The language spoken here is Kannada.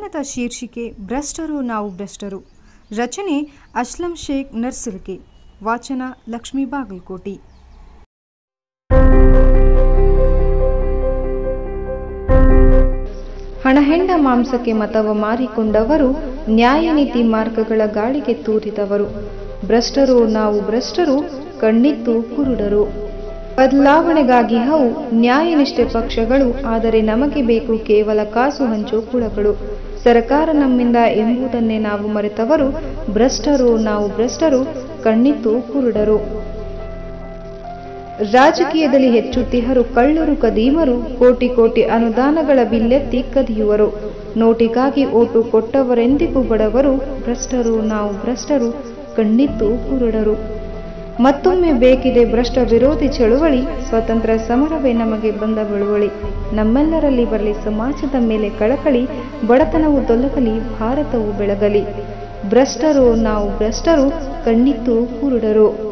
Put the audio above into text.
ಕವನದ ಶೀರ್ಷಿಕೆ ಭ್ರಷ್ಟರು ನಾವು ಭ್ರಷ್ಟರು ರಚನೆ ಅಸ್ಲಂ ಶೇಖ್ ನರ್ಸಿಲ್ಕೆ ವಾಚನ ಲಕ್ಷ್ಮೀ ಬಾಗಲಕೋಟಿ ಹಣಹೆಂಡ ಮಾಂಸಕ್ಕೆ ಮತವ ಮಾರಿಕೊಂಡವರು ನ್ಯಾಯನೀತಿ ಮಾರ್ಗಗಳ ಗಾಳಿಗೆ ತೂರಿದವರು ಭ್ರಷ್ಟರು ನಾವು ಭ್ರಷ್ಟರು ಕಣ್ಣಿತ್ತು ಕುರುಡರು ಬದಲಾವಣೆಗಾಗಿ ಹವು ನ್ಯಾಯನಿಷ್ಠೆ ಪಕ್ಷಗಳು ಆದರೆ ನಮಗೆ ಬೇಕು ಕೇವಲ ಕಾಸು ಹಂಚೋ ಕುಳಗಳು ಸರ್ಕಾರ ನಮ್ಮಿಂದ ಎಂಬುದನ್ನೇ ನಾವು ಮರೆತವರು ಭ್ರಷ್ಟರು ನಾವು ಭ್ರಷ್ಟರು ಕಣ್ಣಿತ್ತು ಕುರುಡರು ರಾಜಕೀಯದಲ್ಲಿ ಹೆಚ್ಚುತ್ತಿಹರು ಕಳ್ಳರು ಕದೀಮರು ಕೋಟಿ ಕೋಟಿ ಅನುದಾನಗಳ ಬಿಲ್ಲೆತ್ತಿ ಕದಿಯುವರು ನೋಟಿಗಾಗಿ ಓಟು ಕೊಟ್ಟವರೆಂದಿಗೂ ಬಡವರು ಭ್ರಷ್ಟರು ನಾವು ಭ್ರಷ್ಟರು ಕಣ್ಣಿತ್ತು ಕುರುಡರು ಮತ್ತೊಮ್ಮೆ ಬೇಕಿದೆ ಭ್ರಷ್ಟ ವಿರೋಧಿ ಚಳುವಳಿ ಸ್ವತಂತ್ರ ಸಮರವೇ ನಮಗೆ ಬಂದ ಬಳುವಳಿ ನಮ್ಮೆಲ್ಲರಲ್ಲಿ ಬರಲಿ ಸಮಾಜದ ಮೇಲೆ ಕಳಕಳಿ ಬಡತನವು ತೊಲಗಲಿ ಭಾರತವು ಬೆಳಗಲಿ ಭ್ರಷ್ಟರು ನಾವು ಭ್ರಷ್ಟರು ಕಣ್ಣಿತ್ತು ಕುರುಡರು